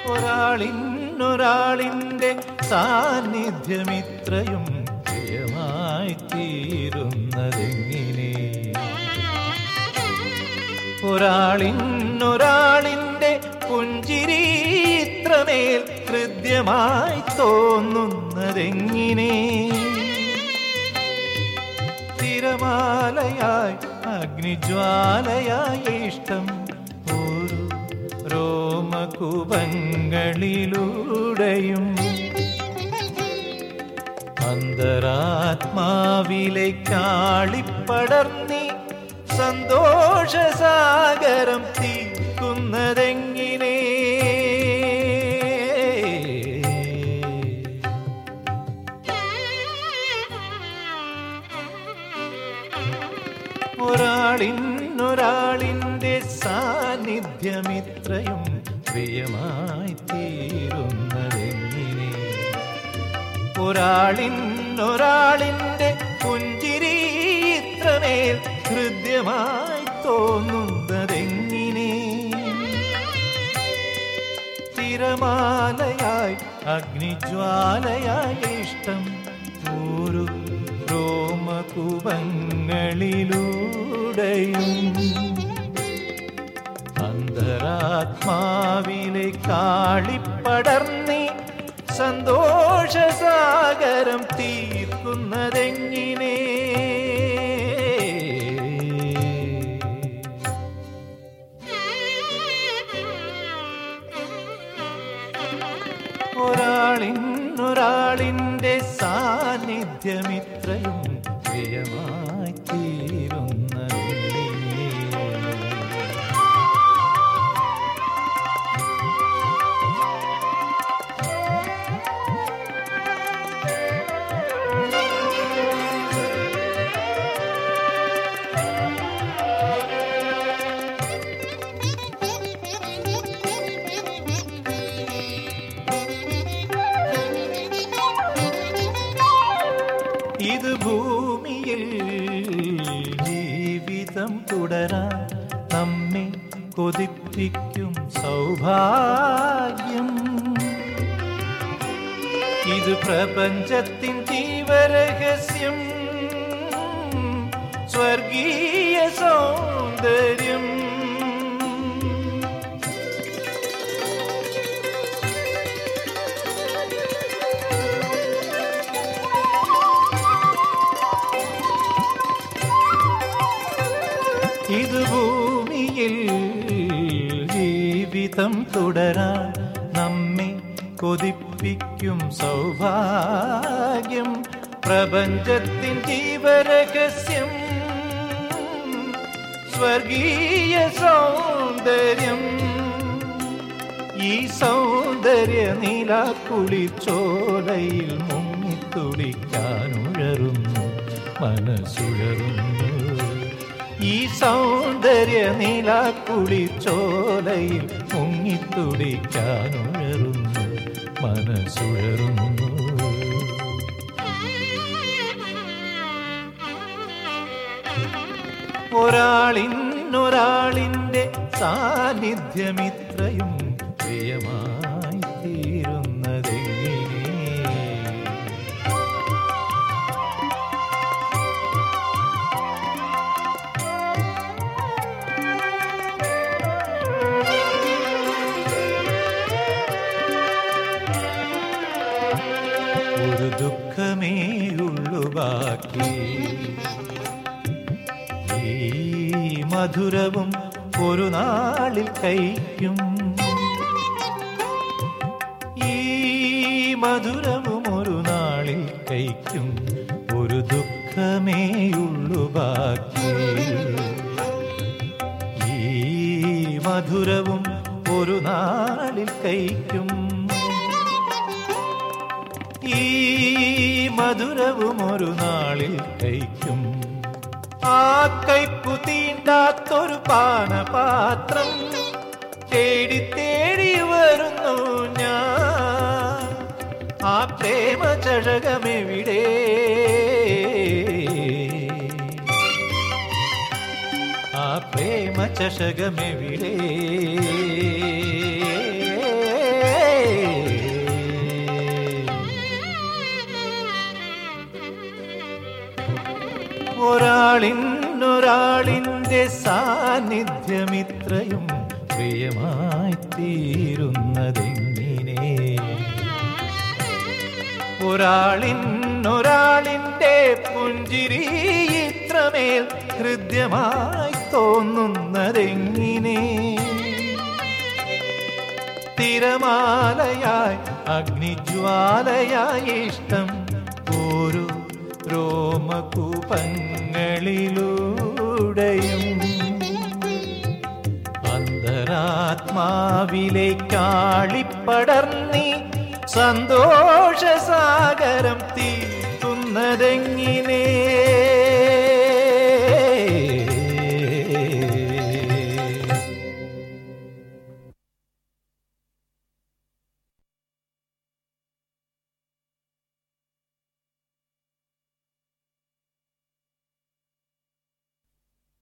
ഒരാളിനൊരാളിൻ്റെ സാന്നിധ്യമിത്രയും പ്രിയമായി തീരുന്നതെങ്ങനെ ഒരാളിനൊരാളിൻ്റെ പുഞ്ചിരി ഇത്രമേൽ ഹൃദ്യമായി തോന്നുന്നതെങ്ങനെ തിരമാലയായി അഗ്നിജ്വാലയായി ഇഷ്ടം ഒരു രോമകുപങ്ങളിലൂടെയും അന്തരാത്മാവിലേക്കാളിപ്പടർന്നി സന്തോഷസാഗരം തീക്കുന്നതെങ്ങനെ ഒരാളിനൊരാളിൻ്റെ സാന്നിധ്യമിത്രയും പ്രിയമായി തീരുന്നതെങ്ങനെ ഒരാളിനൊരാളിൻ്റെ പുഞ്ചിരി ഇത്രമേൽ ഹൃദ്യമായി തോന്നുന്നതെങ്ങനെ തിരമാലയായി അഗ്നിജ്വാലയായി ഇഷ്ടം ഒരു രോമകുപങ്ങളിലൂടെയും അന്തരാത്മാവിലേക്കാളിപ്പടർന്നി സന്തോഷസാഗരം തീർക്കുന്നതെങ്ങനെ ഒരാളിനൊരാളിൻ്റെ സാന്നിധ്യമിത്രയും പ്രിയമായി തീരുന്നതെങ്ങനെ ഇത് ഭൂമിയിൽ ജീവിതം തുടരാൻ നമ്മെ കൊതിപ്പിക്കും സൗഭാഗ്യം ഇത് പ്രപഞ്ചത്തിൻ ജീവരഹസ്യം സ്വർഗീയ സൗന്ദര്യം ഇത് ഭൂമിയിൽ ജീവിതം തുടരാൻ നമ്മെ കൊതിപ്പിക്കും സൗഭാഗ്യം പ്രപഞ്ചത്തിൻ ജീവരഹസ്യം സ്വർഗീയ സൗന്ദര്യം ഈ സൗന്ദര്യ നീലാക്കുളിച്ചോലയിൽ മുങ്ങിത്തുടിക്കാനുഴറുന്നു മനസ്സുഴറുന്നു ഈ സൗന്ദര്യ നീലാക്കുളിച്ചോലയിൽ മുങ്ങിത്തുടിക്കാനുഴറുന്നു മനസ്സുഴറുന്നു ഒരാളിനൊരാളിൻ്റെ സാന്നിധ്യമിത്രയും പ്രിയമായി തീരുന്നതെങ്ങനെ ഒരു ദുഃഖമേ ഉള്ളു ബാക്കി ഈ മധുരവും ഒരു നാളിൽ കഴിക്കും ഈ മധുരവും ഒരു നാളിൽ കഴിക്കും ഒരു ദുഃഖമേ ഉള്ളു ബാക്കി ഈ മധുരവും ഒരു നാളിൽ കഴിക്കും ഈ മധുരവും ഒരു നാളിൽ കഴിക്കും ആ കൈപ്പു തീണ്ടാത്തൊരു പാനപാത്രം തേടി തേടി വരുന്നു ഞാൻ ആ പ്രേമ ചഴകമെവിടെ ആ പ്രേമ ചഷകമെവിടെ സാന്നിധ്യമിത്രയും പ്രിയമായി തീരുന്നതെങ്ങിനെ ഒരാളിനൊരാളിൻ്റെ പുഞ്ചിരി ഇത്രമേൽ ഹൃദ്യമായി തോന്നുന്നതെങ്ങിനെ തിരമാലയായി അഗ്നിജ്വാലയായി ഇഷ്ടം ഓരോ രോമകൂപങ്ങളിലൂടെയും അന്തരാത്മാവിലേക്കാളിപ്പടർന്നി സന്തോഷസാഗരം തീർക്കുന്നതെങ്ങിനേ